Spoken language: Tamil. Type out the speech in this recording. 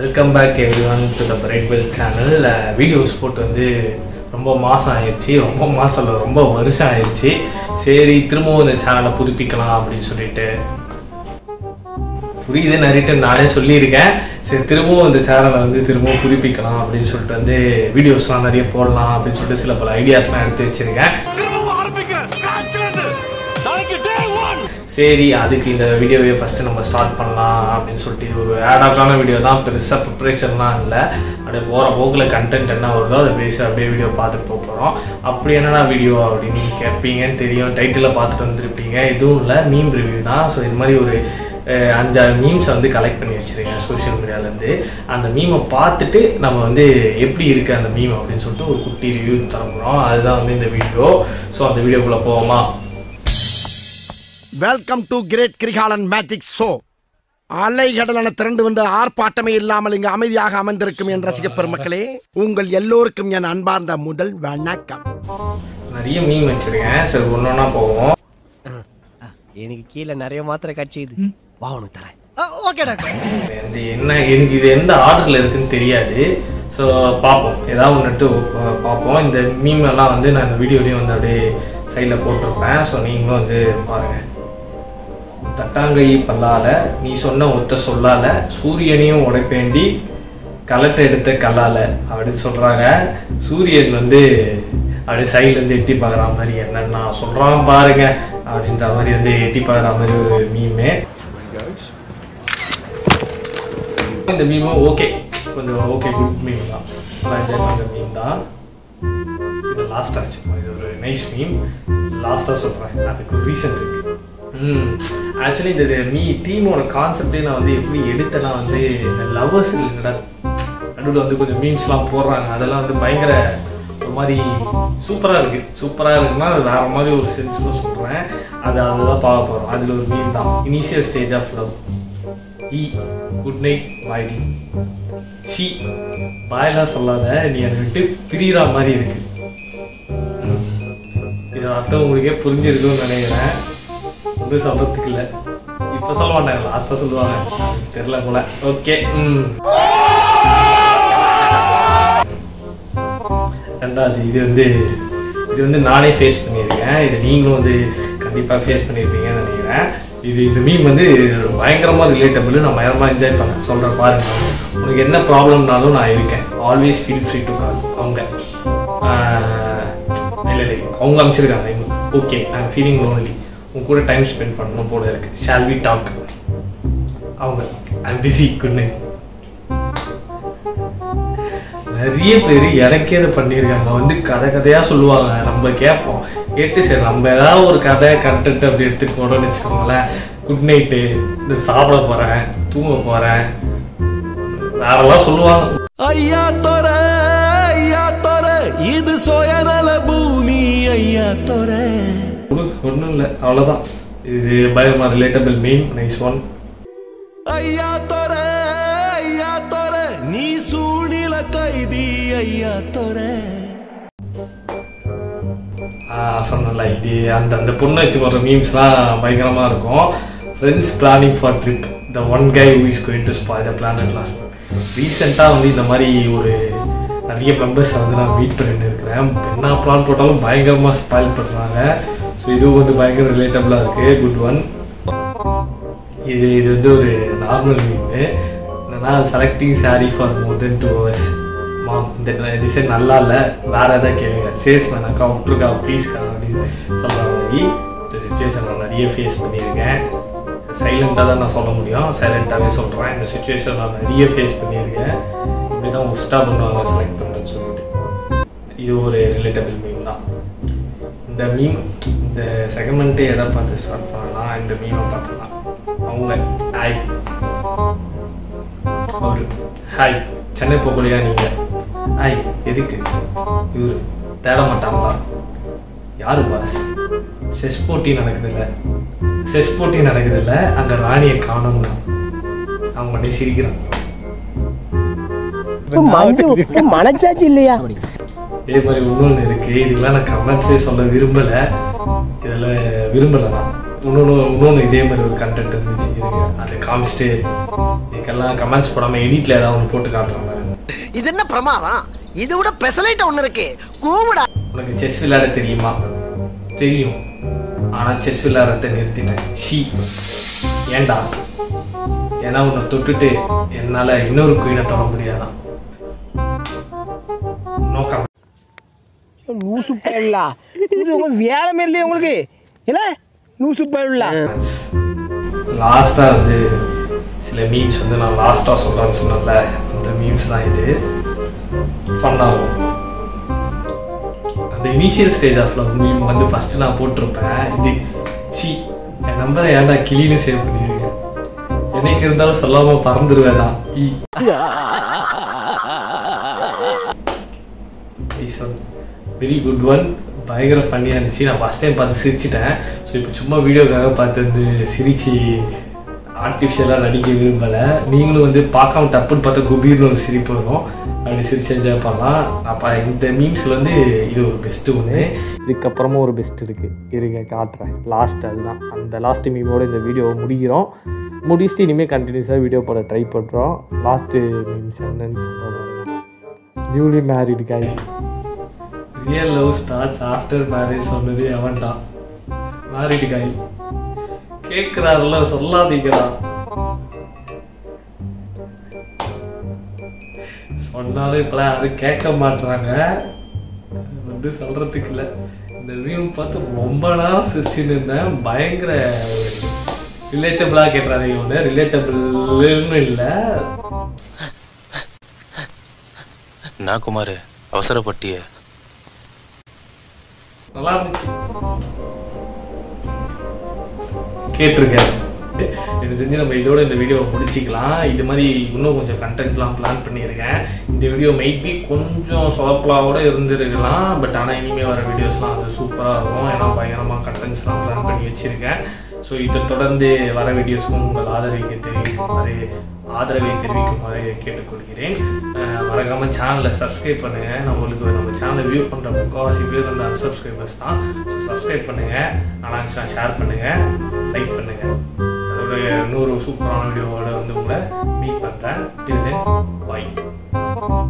Welcome back every one to the bright well channel videos போட்டு வந்து ரொம்ப மாதம் ஆயிடுச்சு ரொம்ப மாதம் இல்லை ரொம்ப வருஷம் ஆயிடுச்சு சரி திரும்பவும் இந்த சேனலை புதுப்பிக்கலாம் அப்படின்னு சொல்லிட்டு புரியுது நிறைய டைம் நானே சொல்லியிருக்கேன் சரி திரும்பவும் இந்த சேனலை வந்து திரும்பவும் புதுப்பிக்கலாம் அப்படின்னு சொல்லிட்டு வந்து வீடியோஸ்லாம் நிறைய போடலாம் அப்படின்னு சொல்லிட்டு சில பல ஐடியாஸ்லாம் எடுத்து வச்சிருக்கேன் திரும்பவும் ஆரம்பிக்கிறேன் ஸ்கிராச்ல இருந்து நாளைக்கு டே ஒன் சரி அதுக்கு இந்த வீடியோவை ஃபஸ்ட்டு நம்ம ஸ்டார்ட் பண்ணலாம் அப்படின்னு சொல்லிட்டு இது ஒரு ஆடாக்கான வீடியோ தான் பெருசாக ப்ரிப்ரேஷன்லாம் இல்லை அப்படியே போகிற போக்கில் கண்டென்ட் என்ன வருதோ அதை பேசி அப்படியே வீடியோ பார்த்துட்டு போக போகிறோம் அப்படி என்னடா வீடியோ அப்படின்னு கேட்பீங்கன்னு தெரியும் டைட்டிலில் பார்த்துட்டு வந்திருப்பீங்க எதுவும் இல்லை மீம் ரிவ்யூ தான் ஸோ இது மாதிரி ஒரு அஹ், அஞ்சாறு மீம்ஸை வந்து கலெக்ட் பண்ணி வச்சுருக்கேன் சோஷியல் மீடியாவிலேருந்து அந்த மீமை பார்த்துட்டு நம்ம வந்து எப்படி இருக்குது அந்த மீம் அப்படின்னு சொல்லிட்டு ஒரு குட்டி ரிவ்யூ தர போகிறோம் அதுதான் வந்து இந்த வீடியோ ஸோ அந்த வீடியோக்குள்ளே போவோமா welcome to great Kirikalan magic show அலைகடலான திரண்டு வந்து ஆர்ப்பாட்டமே இல்லாமல் இங்கு அமைதியாக அமர்ந்திருக்கும் என் ரசிக பெருமக்களே உங்கள் எல்லோருக்கும் என் அன்பார்ந்த முதல் வணக்கம் நிறைய மீன் வச்சிருக்கேன் சரி ஒன்று ஒன்றா போவோம் எனக்கு கீழே நிறைய மாத்திரை கட்சியுது வா உனக்கு தரேன் ஓகே டாக்டர் இது என்ன எனக்கு இது எந்த ஆர்டரில் இருக்குன்னு தெரியாது ஸோ பார்ப்போம் ஏதாவது ஒன்று எடுத்து பா- பார்ப்போம் இந்த மீம் எல்லாம் வந்து நான் இந்த வீடியோலையும் வந்து அப்படியே சைடில் போட்டிருப்பேன் ஸோ நீங்களும் வந்து பாருங்கள் தட்டாங்கை பல்லால நீ சொன்ன ஒத்த சொல்லால சூரியனையும் உடைப்பேண்டி கலட்டை எடுத்த கல்லால அப்படின்னு சொல்றாங்க சூரியன் வந்து அப்படியே சைட்ல இருந்து எட்டி பார்க்குற மாதிரி என்னன்னா சொல்றான் பாருங்க அப்படின்ற மாதிரி வந்து எட்டி பார்க்குற மாதிரி ஒரு மீமே இந்த மீமும் ஓகே கொஞ்சம் ஓகே குட் மீம் தான் நல்லா என்ஜாய் பண்ணுற மீம் தான் இது லாஸ்ட் ஆச்சு இது ஒரு நைஸ் மீம் லாஸ்ட்டாக சொல்கிறேன் அதுக்கு ஒரு ரீசன் இருக்கு ம் ஆக்சுவலி இந்த மீ டீமோட கான்செப்டே நான் வந்து எப்படி எடுத்தேன்னா வந்து இந்த லவ்வர்ஸ் இல்லைங்கடா நடுவில் வந்து கொஞ்சம் மீம்ஸ்லாம் போடுறாங்க அதெல்லாம் வந்து பயங்கர ஒரு மாதிரி சூப்பராக இருக்குது சூப்பராக இருக்குன்னா அது வேறு மாதிரி ஒரு சென்ஸில் சொல்கிறேன் அது அதுதான் பார்க்க போகிறோம் அதில் ஒரு மீம் தான் இனிஷியல் ஸ்டேஜ் ஆஃப் லவ் இ குட் நைட் பாய்டி ஷி பாயெல்லாம் சொல்லாத நீ என்னை விட்டு பிரியிற மாதிரி இருக்கு ம். இது அர்த்தம் உங்களுக்கே புரிஞ்சிருக்கும்னு நினைக்கிறேன் ஒன்றும் சொல்றதுக்கு இல்லை இப்போ சொல்ல மாட்டாங்க லாஸ்ட்டாக சொல்லுவாங்க தெரில போல ஓகே ம் ரெண்டாவது இது வந்து இது வந்து நானே ஃபேஸ் பண்ணியிருக்கேன் இது நீங்களும் வந்து கண்டிப்பாக ஃபேஸ் பண்ணியிருப்பீங்கன்னு நினைக்கிறேன் இது இந்த மீம் வந்து பயங்கரமாக ரிலேட்டபிள் நான் பயங்கரமாக என்ஜாய் பண்ணேன் சொல்கிறேன் பாருங்க உனக்கு என்ன ப்ராப்ளம்னாலும் நான் இருக்கேன் always feel free to call அவங்க ஆஹ், இல்லை இல்லை அவங்க அமைச்சிருக்காங்க ஓகே ஐ ஃபீலிங் லோன்லி உங்க கூட டைம் ஸ்பெண்ட் பண்ணணும் போல இருக்கு ஷால் வி டாக் அவங்க ஐ பிஸி குட் நைட் நிறைய பேர் எனக்கே அதை பண்ணியிருக்காங்க வந்து கதை கதையாக சொல்லுவாங்க நம்ம கேட்போம் கேட்டு சரி நம்ம ஏதாவது ஒரு கதை கண்டென்ட் அப்படி எடுத்துட்டு போனோம்னு வச்சுக்கோங்களேன் குட் நைட்டு இந்த சாப்பிட போகிறேன் தூங்க போகிறேன் வேறெல்லாம் சொல்லுவாங்க ஐயா தொர ஐயா தொர இது சுயநல பூமி ஐயா தொர ஒன்றும் இல்லை அவ்வளோதான் இது பயமா ரிலேட்டபிள் மீன் நைஸ் ஒன் ஐயா தொர ஐயா தொர நீ சூழ்நில கைதி ஐயா தொர சொன்னல இது அந்த அந்த பொண்ணை வச்சு போடுற மீம்ஸ்லாம் பயங்கரமாக இருக்கும் friends planning for trip the one guy who is going to spoil the planet last month ரீசெண்டாக வந்து இந்த மாதிரி ஒரு நிறைய மெம்பர்ஸ் வந்து நான் மீட் பண்ணிட்டு இருக்கிறேன் என்ன பிளான் போட்டாலும் பயங்கரமாக ஸ்பாயில் பண்ணுறாங்க ஸோ இதுவும் வந்து பயங்கர ரிலேட்டபிளாக இருக்குது குட் ஒன் இது இது வந்து ஒரு நார்மல் மீமு என்னன்னா selecting saree for more then two hours mom இந்த டிசைன் நல்லா இல்லை வேற எதாவது கேளுங்க சேல்ஸ் மேன் அக்கா விட்ருக்கா ப்ளீஸ்க்கா அப்படின்னு சொல்கிற மாதிரி இந்த சுச்சுவேஷன் நான் நிறைய ஃபேஸ் பண்ணியிருக்கேன் சைலண்ட்டாக தான் நான் சொல்ல முடியும் சைலண்ட்டாகவே சொல்கிறேன் இந்த சுச்சுவேஷன் நான் நிறைய ஃபேஸ் பண்ணியிருக்கேன் இப்படி தான் உஸ்டாக பண்ணுவாங்க செலக்ட் பண்ணுறேன்னு சொல்லிட்டு இது ஒரு ரிலேட்டபிள் மீம் தான் இந்த மீம் இந்த செகமெண்ட்டே எதை பார்த்து ஸ்டார்ட் பண்ணலாம் இந்த மீமை பார்த்துலாம் அவங்க ஹாய் அவரு ஹாய் சென்னை போகலையா நீங்கள் ஹாய் எதுக்கு இவரு தேட மாட்டாங்களா யாரு பாஸ் செஸ் போட்டி நடக்குதுல்ல செஸ் போட்டி நடக்குதுல்ல அங்கே ராணியை காணும்னா அவங்க உடனே சிரிக்கிறான் மனசு மனச்சாச்சு இல்லையா இதே மாதிரி இன்னொன்று இருக்கு இதுக்கெல்லாம் நான் கமெண்ட்ஸே சொல்ல விரும்பலை இதில் விரும்பலை நான் இன்னொன்று இன்னொன்று இதே மாதிரி ஒரு கண்டென்ட் இருந்துச்சு இருங்க அதை காமிச்சிட்டு இதுக்கெல்லாம் கமெண்ட்ஸ் போடாமல் எடிட்டில் ஏதாவது ஒன்று போட்டு காட்டுறாங்க இது என்ன பிரமாதம் இது விட பெசலைட் ஒண்ணு இருக்கு கூவிடா உனக்கு செஸ் விளையாட தெரியுமா தெரியும் ஆனால் செஸ் விளையாடுறத நிறுத்திட்டேன் ஷீ ஏன்டா ஏன்னா உன்னை தொட்டுட்டு என்னால் இன்னொரு குயினை தொட முடியாதான் நோக்கம் லூசு பயலா இது உங்களுக்கு வேலை மாரி இல்லையா உங்களுக்கு இல்ல லூசு பயலா லாஸ்ட்டாக வந்து சில மீம்ஸ் வந்து நான் லாஸ்ட்டாக சொல்கிறேன்னு சொன்னேன்ல அந்த மீம்ஸ் தான் இது ஃபன்னாகும் அந்த initial stage of love meme வந்து ஃபஸ்ட்டு நான் போட்டிருப்பேன் இது ஷி என் நம்பரை ஏன்டா கிளின்னு சேவ் பண்ணியிருக்கேன் என்னைக்கு இருந்தாலும் சொல்லாமல் பறந்துருவேன் தான் ஈ வெரி குட் ஒன் பயங்கர ஃபன்னியாக இருந்துச்சு நான் ஃபஸ்ட் டைம் பார்த்து சிரிச்சிட்டேன் ஸோ இப்போ சும்மா வீடியோக்காக பார்த்து வந்து சிரிச்சு ஆர்டிஃபிஷியலாக நடிக்க விரும்பலை நீங்களும் வந்து பார்க்காம டப்புன்னு பார்த்தா குபீர்னு ஒரு சிரிப்பு வரும் அப்படி சிரிச்சு என்ஜாய் பண்ணலாம் அப்போ இந்த மீம்ஸில் வந்து இது ஒரு பெஸ்ட்டு ஒன்று இதுக்கப்புறமும் ஒரு பெஸ்ட் இருக்குது இருங்க காட்டுறேன் லாஸ்ட் அதுதான் அந்த லாஸ்ட் மீமோட இந்த வீடியோவை முடிக்கிறோம் முடிச்சுட்டு இனிமேல் கண்டினியூஸாக வீடியோ போட ட்ரை பண்ணுறோம் லாஸ்ட்டு மீம்ஸ் என்னன்னு சொல்கிறோம் newly married guy real love starts after marriage சொன்னது அவன்தான் மேரிட் கை கேட்குறாருல சொல்லாதீங்களா சொன்னாலும் இப்போலாம் யாரும் கேட்க மாட்றாங்க வந்து சொல்கிறதுக்கு இல்லை இந்த வியூ பார்த்து ரொம்ப நேரம் சிரிச்சுன்னு இருந்தேன் பயங்கர ரிலேட்டபிளாக கேட்டுறாரு ஒன்று ரிலேட்டபிள்னு இல்லை நான் குமார் அவசரப்பட்டிய நல்லா இருந்துச்சு கேட்டிருக்கேன் எனக்கு தெரிஞ்சு நம்ம இதோட இந்த வீடியோவை முடிச்சிக்கலாம் இது மாதிரி இன்னும் கொஞ்சம் கண்டென்ட்லாம் பிளான் பண்ணியிருக்கேன் இந்த வீடியோ மைபி கொஞ்சம் சொதப்பலாவோட இருந்திருக்கலாம் பட் ஆனால் இனிமேல் வர வீடியோஸ்லாம் அது சூப்பராக இருக்கும் ஏன்னா பயங்கரமாக கண்டென்ட்ஸ்லாம் பிளான் பண்ணி வச்சுருக்கேன் ஸோ இதை தொடர்ந்து வர வீடியோஸ்க்கும் உங்கள் ஆதரவை தெரிவிக்குமாறு ஆதரவை தெரிவிக்குமாறு கேட்டுக்கொள்கிறேன் அஹ் மறக்காம சேனலை சப்ஸ்கிரைப் பண்ணுங்கள் நம்மளுக்கு நம்ம சேனலை வியூ பண்ணுற முக்கால்வாசி பேர் வந்து அன்சப்ஸ்கிரைபர்ஸ் தான் ஸோ சப்ஸ்கிரைப் பண்ணுங்கள் ஆனால் ஷேர் பண்ணுங்கள் லைக் பண்ணுங்கள் அதோட இன்னொரு சூப்பரான வீடியோவோட வந்து உங்களை மீட் பண்ணுறேன் டில் தென் பாய்